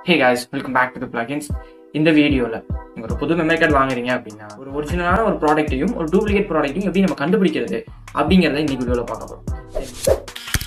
hey guys welcome back to the plugins இந்த வீடியோவில் நீங்கள் ஒரு புது மெமரி கார்டு வாங்குறீங்க அப்படின்னா ஒரு ஒரிஜினலான ஒரு ப்ராடக்ட்டையும் ஒரு டூப்ளிகேட் ப்ராடக்ட்டையும் எப்படி நம்ம கண்டுபிடிக்கிறது அப்படிங்கிறத இந்த வீடியோவில் பார்க்க போகிறோம்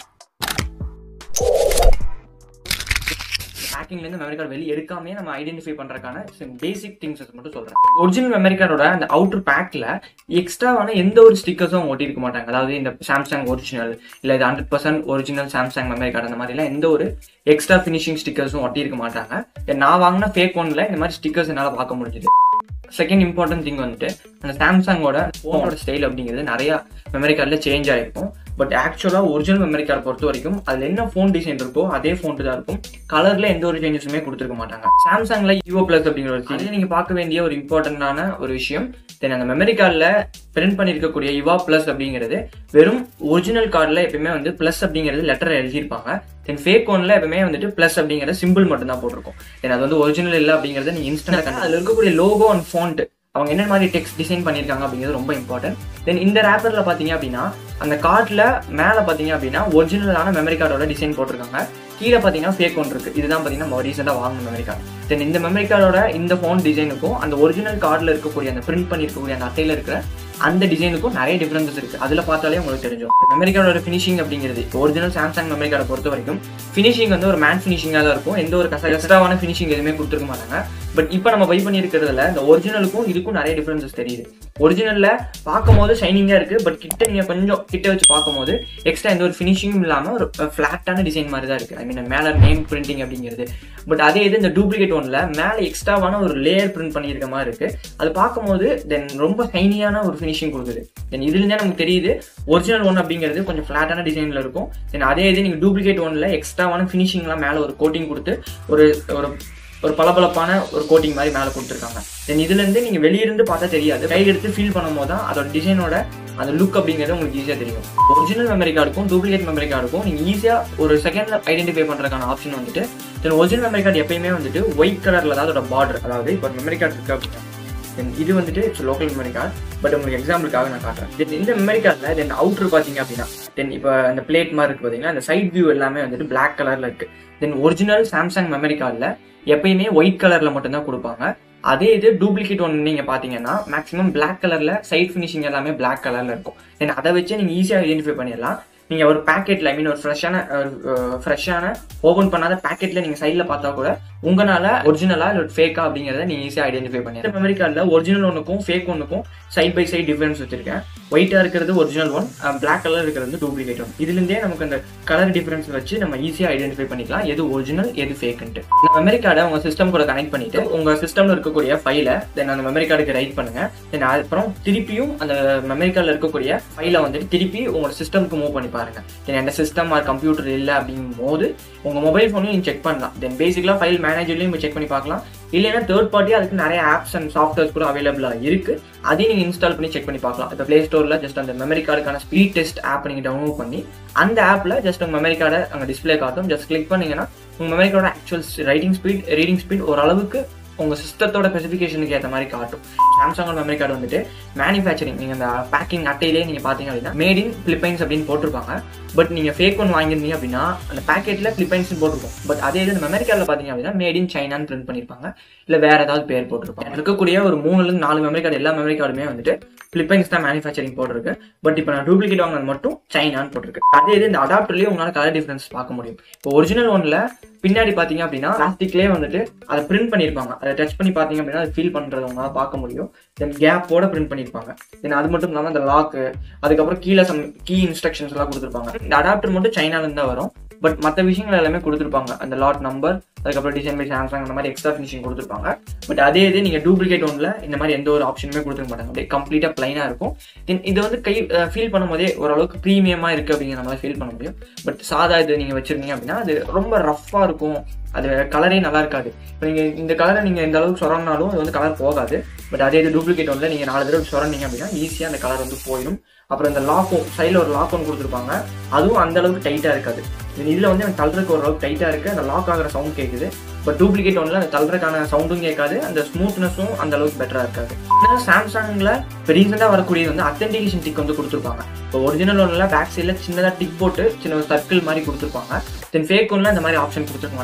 பேக்கிங்லேருந்து மெமரி கார்டு வெளியே எடுக்காமே நம்ம ஐடென்டிஃபை பண்ணுறதுக்கான பேசிக் திங்ஸ் மட்டும் சொல்கிறேன் ஒரிஜினல் மெமரி கார்டோட அந்த அவுட்டர் பேக்கில் எக்ஸ்ட்ராவான எந்த ஒரு ஸ்டிக்கர்ஸும் ஒட்டியிருக்க மாட்டாங்க அதாவது இந்த சாம்சங் ஒரிஜினல் இல்லை இது hundred percent original Samsung memory card அந்த மாதிரிலாம் எந்த ஒரு எக்ஸ்ட்ரா ஃபினிஷிங் ஸ்டிக்கர்ஸும் ஒட்டியிருக்க மாட்டாங்க Then நான் வாங்கின ஃபேக் ஒன்ல இந்த மாதிரி ஸ்டிக்கர்ஸ் என்னால் பார்க்க முடிஞ்சுது செகண்ட் இம்பார்ட்டன்ட் திங் வந்துட்டு அந்த சாம்சங்கோட ஃபோனோட ஸ்டைல் அப்படிங்கிறது நிறைய மெமரி கார்டில் சேஞ்ச் ஆகிருக்கும் பட் ஆக்சுவலாக ஒரிஜினல் மெமரி கார்டு பொறுத்த வரைக்கும் அதில் என்ன ஃபோன் டிசைன் இருக்கோ அதே ஃபோன் தான் இருக்கும் கலரில் எந்த ஒரு சேஞ்சஸுமே கொடுத்துருக்க மாட்டாங்க சாம்சங்ல யூஓ பிளஸ் அப்படிங்கிற ஒரு அதில் நீங்கள் பார்க்க வேண்டிய ஒரு இம்பார்ட்டன்டான ஒரு விஷயம் தென் அந்த மெமரி கார்டில் பிரிண்ட் பண்ணியிருக்கக்கூடிய யுவா பிளஸ் அப்படிங்கிறது வெறும் ஒரிஜினல் கார்டில் எப்பயுமே வந்து பிளஸ் அப்படிங்கிறது லெட்டர் எழுதியிருப்பாங்க தென் ஃபேக் ஒன்ல எப்பவுமே வந்துட்டு பிளஸ் அப்படிங்கிற சிம்பிள் மட்டும் தான் போட்டிருக்கும் தென் அது வந்து ஒரிஜினல் இல்லை அப்படிங்கிறத நீங்க இன்ஸ்டன்ட் அதில் இருக்கக்கூடிய லோகோ அண்ட் ஃபாண்ட் அவங்க என்ன மாதிரி டெக்ஸ்ட் டிசைன் பண்ணியிருக்காங்க அப்படிங்கிறது ரொம்ப இம்பார்ட்டன்ட் தென் இந்த ரேப்பரில் பார்த்தீங்க அப்படின்னா அந்த கார்டில் மேலே பார்த்தீங்க அப்படின்னா ஒரிஜினலான மெமரி கார்டோட டிசைன் போட்டிருக்காங்க கீழே பார்த்தீங்கன்னா ஃபேக் ஒன்று இருக்குது இதுதான் பார்த்தீங்கன்னா நம்ம ரீசெண்டாக வாங்கின மெமரி கார்டு தென் இந்த மெமரி கார்டோட இந்த ஃபோன் டிசைனுக்கும் அந்த ஒரிஜினல் கார்டில் இருக்கக்கூடிய அந்த பிரிண்ட் பண்ணியிருக்கக்கூடிய அந்த அட்டையில் இருக்கிற அந்த டிசைனுக்கும் நிறைய டிஃபரன்சஸ் இருக்கு அதுல பார்த்தாலே உங்களுக்கு தெரிஞ்சும் மெமரி கார்டோட ஃபினிஷிங் அப்படிங்கிறது ஒரிஜினல் சாம்சங் மெமரி கார்டை பொறுத்த வரைக்கும் ஃபினிஷிங் வந்து ஒரு மேன் ஃபினிஷிங்காக தான் இருக்கும் எந்த ஒரு கச கசடாவான ஃபினிஷிங் எதுவுமே கொடுத்துருக்க மாட்டாங்க பட் இப்போ நம்ம பை பண்ணியிருக்கிறதுல இந்த ஒரிஜினலுக்கும் இதுக்கும் நிறைய டிஃபரன்சஸ் தெரியுது ஒரிஜினல்ல பார்க்கும்போது ஷைனிங்காக இருக்கு பட் கிட்ட நீங்க கொஞ்சம் கிட்ட வச்சு பார்க்கும்போது எக்ஸ்ட்ரா எந்த ஒரு ஃபினிஷிங்கும் இல்லாமல் ஒரு ஃபிளாட்டான டிசைன் மாதிரி தான் இருக்கு ஐ மீன் மேலே நேம் பிரிண்டிங் அப்படிங்கிறது பட் அதே இது இந்த டூப்ளிகேட் ஒன்ல மேலே எக்ஸ்ட்ராவான ஒரு லேயர் பிரிண்ட் பண்ணியிருக்க மாதிரி இருக்கு அது பார்க்கும்போது தென் ரொம்ப ஷைனியான ஒரு ஃபினிஷிங் கொடுக்குது தென் இதுலேருந்தே நமக்கு தெரியுது ஒரிஜினல் ஒன் அப்படிங்கிறது கொஞ்சம் ஃபிளாட்டான டிசைனில் இருக்கும் தென் அதே இது நீங்கள் டூப்ளிகேட் ஒன்ல எக்ஸ்ட்ராவான ஃபினிஷிங்லாம் மேலே ஒரு கோட்டிங் கொடுத்து ஒரு ஒரு ஒரு பளபளப்பான ஒரு கோட்டிங் மாதிரி மேலே கொடுத்துருக்காங்க தென் இதுலேருந்து நீங்கள் வெளியிருந்து பார்த்தா தெரியாது கையில் எடுத்து ஃபீல் பண்ணும்போது தான் அதோட டிசைனோட அந்த லுக் அப்படிங்கிறது உங்களுக்கு ஈஸியாக தெரியும் ஒரிஜினல் மெமரி கார்டுக்கும் டூப்ளிகேட் மெமரி கார்டுக்கும் நீங்கள் ஈஸியாக ஒரு செகண்டில் ஐடென்டிஃபை பண்ணுறதுக்கான ஆப்ஷன் வந்துட்டு தென் ஒரிஜினல் மெமரி கார்டு எப்பயுமே வந்துட்டு ஒயிட் கலரில் தான் அதோட பார்டர் அதாவது இப்போ மெமரி கார்டு இருக்கு அப்படின்னா தென் இது வந்துட்டு it's local memory card but உங்களுக்கு எக்ஸாம்பிளுக்காக நான் காட்டுறேன் தென் இந்த மெமரி கார்டில் தென் அவுட்ரு பார்த்தீங்க அப்படின்னா தென் இப்போ அந்த பிளேட் மாதிரி இருக்கு பார்த்தீங்கன்னா அந்த சைட் வியூ எல்லாமே வந்துட்டு பிளாக் கலரில் இருக்கு தென் ஒரிஜினல் சாம்சங் மெமரி கார்டில் எப்பயுமே ஒயிட் கலரில் மட்டும்தான் கொடுப்பாங்க அதே இது டூப்ளிகேட் ஒன்று நீங்கள் பார்த்தீங்கன்னா மேக்ஸிமம் பிளாக் கலரில் சைட் ஃபினிஷிங் எல்லாமே பிளாக் கலரில் இருக்கும் தென் அதை வச்சு நீங்கள் ஈஸியாக ஐடென்டிஃபை பண்ணிடலாம் நீங்கள் ஒரு பேக்கெட்டில் ஐ மீன் ஒரு ஃப்ரெஷ்ஷான ஃப்ரெஷ்ஷான ஓப்பன் பண்ணாத பேக்கெட்டில் நீங்கள் சைடில் பார்த்தா கூட உங்களால் ஒரிஜினலாக இல்லை ஃபேக்கா அப்படிங்கிறத நீங்கள் ஈஸியாக ஐடென்டிஃபை பண்ணிடலாம் மெமரி கார்டில் ஒரிஜினல் ஒன்றுக்கும் ஃபேக் ஒன்றுக்கும் சைட் பை சைட் டிஃபரன்ஸ் வச்சிருக்கேன் ஒயிட்டாக இருக்கிறது ஒரிஜினல் ஒன் பிளாக் கலர் இருக்கிறது டூப்ளிகேட் ஒன் இதுலேருந்தே நமக்கு அந்த கலர் டிஃபரன்ஸ் வச்சு நம்ம ஈஸியாக ஐடென்டிஃபை பண்ணிக்கலாம் எது ஒரிஜினல் எது ஃபேக்குன்ட்டு இந்த மெமரி கார்டை உங்கள் சிஸ்டம் கூட கனெக்ட் பண்ணிட்டு உங்கள் சிஸ்டமில் இருக்கக்கூடிய ஃபைலை தென் அந்த மெமரி கார்டுக்கு ரைட் பண்ணுங்க தென் அப்புறம் திருப்பியும் அந்த மெமரி கார்டில் இருக்கக்கூடிய ஃபைலை வந்துட்டு திருப்பி உங்களோட சிஸ்டம்க்கு மூவ் பண்ணி பாருங்க தென் எந்த சிஸ்டம் ஆர் கம்ப்யூட்டர் இல்லை அப்படிங்கும் போது உங்கள் மொபைல் ஃபோனையும் நீங்கள் செக் பண்ணலாம் தென் பேசிக்கலாக ஃபைல் மேனேஜர்லையும் செக் பண்ணி பார்க்கலாம் இல்லைன்னா தேர்ட் பார்ட்டி அதுக்கு நிறைய ஆப்ஸ் அண்ட் சாஃப்ட்வேர்ஸ் கூட அவைலபிளாக இருக்கு அதையும் நீங்கள் இன்ஸ்டால் பண்ணி செக் பண்ணி பார்க்கலாம் இப்போ ப்ளே ஸ்டோரில் ஜஸ்ட் அந்த மெமரி கார்டுக்கான ஸ்பீட் டெஸ்ட் ஆப் நீங்கள் டவுன்லோட் பண்ணி அந்த ஆப்பில் ஜஸ்ட் உங்கள் மெமரி கார்டை அங்கே டிஸ்பிளே காட்டும் ஜஸ்ட் கிளிக் பண்ணீங்கன்னா உங்கள் மெமரி கார்டோட actual writing speed reading speed ஓரளவுக்கு உங்கள் சிஸ்டத்தோட ஸ்பெசிஃபிகேஷனுக்கு ஏற்ற மாதிரி காட்டும் சாம்சங்கோட மெமரி கார்டு வந்துட்டு மேனுஃபேக்சரிங் நீங்கள் அந்த பேக்கிங் அட்டையிலே நீங்கள் பார்த்தீங்க அப்படின்னா மேட் இன் பிலிப்பைன்ஸ் அப்படின்னு போட்டிருப்பாங்க பட் நீங்கள் ஃபேக் ஒன் வாங்கியிருந்தீங்க அப்படின்னா அந்த பேக்கெட்டில் பிலிப்பைன்ஸ் போட்டிருக்கும் பட் அதே இது மெமரி கார்டில் பார்த்தீங்க அப்படின்னா மேட் இன் சைனான்னு பிரிண்ட் பண்ணியிருப்பாங்க இல்லை வேற ஏதாவது பேர் போட்டிருப்பாங்க இருக்கக்கூடிய ஒரு மூணுலேருந்து நாலு மெமரி கார்டு எல்லா மெமரி கார்டுமே வந்துட்டு பிலிப்பைன்ஸ் தான் மேனுஃபேக்சரிங் போட்டிருக்கு பட் இப்போ நான் டூப்ளிகேட் வாங்கினது மட்டும் சைனான்னு போட்டிருக்கு அதே இது இந்த அடாப்டர்லேயே உங்களால் கலர் டிஃபரன்ஸ் பார்க்க முடியும் இப்போ ஒரிஜினல் ஒன்ல பின்னாடி பார்த்தீங்க அப்படின்னா பிளாஸ்டிக்லேயே வந்துட்டு அதை பிரிண்ட் பண்ணியிருப்பாங்க அதை டச் பண்ணி பார்த்தீங்க அப்படின்னா அதை ஃபீல் பண்ணுறத உங்களால் பார்க்க முடியும் தென் கேப்போட பிரிண்ட் பண்ணியிருப்பாங்க தென் அது மட்டும் இல்லாமல் அந்த லாக்கு அதுக்கப்புறம் கீழே சம் கீ இன்ஸ்ட்ரக்ஷன்ஸ் எல்லாம் கொடுத்துருப்பாங்க இந்த அடாப்டர் மட்டும் சைனாலேருந்து தான் வரும் பட் மற்ற விஷயங்கள் எல்லாமே கொடுத்துருப்பாங்க அந்த லாட் நம்பர் அதுக்கப்புறம் டிசைன் பை சாம்சங் அந்த மாதிரி எக்ஸ்ட்ரா ஃபினிஷிங் கொடுத்துருப்பாங்க பட் அதே இது நீங்கள் டூப்ளிகேட் ஒன்ல இந்த மாதிரி எந்த ஒரு ஆப்ஷனுமே கொடுத்துருக்க மாட்டாங்க அப்படியே கம்ப்ளீட்டாக பிளைனாக இருக்கும் தென் இது வந்து கை ஃபீல் பண்ணும்போதே ஓரளவுக்கு ப்ரீமியமாக இருக்குது அப்படிங்கிற மாதிரி ஃபீல் பண்ண முடியும் பட் சாதா இது நீங்கள் வச்சிருந்தீங்க அப்படின்னா அது ரொம்ப ரஃப்பாக இருக்கும் அது கலரே நல்லா இருக்காது இப்போ நீங்கள் இந்த கலரை நீங்கள் இந்த அளவுக்கு சொரனாலும் அது வந்து கலர் போகாது பட் அதே இது டூப்ளிகேட் ஒன்ல நீங்கள் நாலு தடவை சொரண்டிங்க அப்படின்னா ஈஸியாக அந்த கலர் வந்து போயிடும் அப்புறம் இந்த லாக்கும் சைடில் ஒரு லாக் ஒன்று கொடுத்துருப்பாங்க அதுவும் அந்த அளவுக்கு டைட்டாக இருக்காது இதில் வந்து எனக்கு தள்ளுறதுக்கு ஓரளவுக்கு டைட்டாக இருக்குது அந்த லாக் ஆகிற சவுண்ட் கேட்குது பட் டூப்ளிகேட் ஒன்ல அந்த தள்ளுறதுக்கான சவுண்டும் கேட்காது அந்த ஸ்மூத்னஸும் அந்த அளவுக்கு பெட்டராக இருக்காது ஆனால் சாம்சங்கில் இப்போ ரீசெண்டாக வரக்கூடியது வந்து அத்தன்டிகேஷன் டிக் வந்து கொடுத்துருப்பாங்க இப்போ ஒரிஜினல் ஒன்ல பேக் சைடில் சின்னதாக டிக் போட்டு சின்ன ஒரு சர்க்கிள் மாதிரி கொடுத்துருப்பாங்க தென் ஃபேக் ஒன்ல இந்த மாதிரி ஆப்ஷன் கொடுத்துருக்க மாட்டாங்க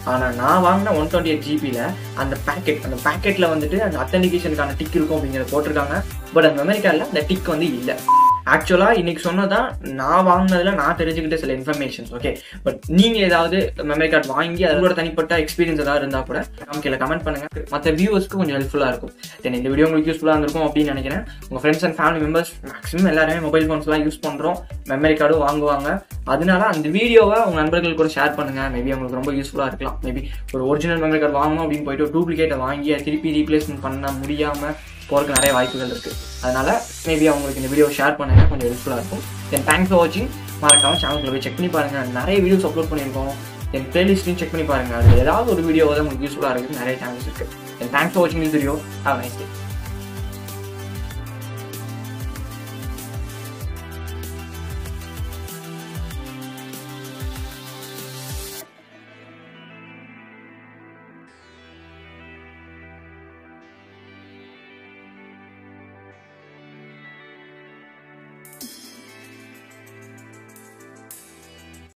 ஆனால் நான் வாங்கின ஒன் டுவெண்ட்டி எயிட் ஜிபியில் அந்த பேக்கெட் அந்த பேக்கெட்டில் வந்துட்டு அந்த அத்தன்டிகேஷனுக்கான டிக் இருக்கும் அப்படிங்கிறத போட்டிருக்காங்க பட் அந்த மெமரி கார்டில் அந்த டிக் வந்து இல்லை ஆக்சுவலாக இன்னைக்கு சொன்னதான் நான் வாங்கினதுல நான் தெரிஞ்சுக்கிட்ட சில இன்ஃபர்மேஷன்ஸ் ஓகே பட் நீங்கள் ஏதாவது மெமரி கார்டு வாங்கி அதோட தனிப்பட்ட எக்ஸ்பீரியன்ஸ் ஏதாவது இருந்தால் கூட நமக்கு கீழே கமெண்ட் பண்ணுங்க மற்ற வியூவர்ஸ்க்கு கொஞ்சம் ஹெல்ப்ஃபுல்லாக இருக்கும் தென் இந்த வீடியோ உங்களுக்கு யூஸ்ஃபுல்லாக இருந்திருக்கும் அப்படின்னு நினைக்கிறேன் உங்கள் friends and family members maximum எல்லாருமே மொபைல் ஃபோன்ஸ்லாம் யூஸ் பண்ணுறோம் மெமரி கார்டும் வாங்குவாங்க அதனால அந்த வீடியோவை உங்கள் நண்பர்கள் கூட ஷேர் பண்ணுங்க மேபி அவங்களுக்கு ரொம்ப யூஸ்ஃபுல்லாக இருக்கலாம் மேபி ஒரு ஒரிஜினல் மெமரி கார்டு வாங்கணும் அப்படின்னு போயிட்டு டூப்ளிகேட்டை வாங்கி அதை திருப்பி ரீப்ளேஸ்மெண்ட் பண்ண முடியாமல் போகிறதுக்கு நிறைய வாய்ப்புகள் இருக்குது அதனால மேபி அவங்களுக்கு இந்த வீடியோ ஷேர் பண்ணுங்க கொஞ்சம் யூஸ்ஃபுல்லாக இருக்கும் தென் தேங்க்ஸ் ஃபார் வாட்சிங் மறக்காம சேனலுக்குள்ள போய் செக் பண்ணி பாருங்க நிறைய வீடியோஸ் அப்லோட் பண்ணியிருக்கோம் தென் பிளேலிஸ்ட்லையும் செக் பண்ணி பாருங்க அது ஏதாவது ஒரு வீடியோ தான் உங்களுக்கு யூஸ்ஃபுல்லாக இருக்குது நிறைய சேனல்ஸ் இருக்குது தென் தேங்க்ஸ் ஃபார் வாட்சிங் this video have nice day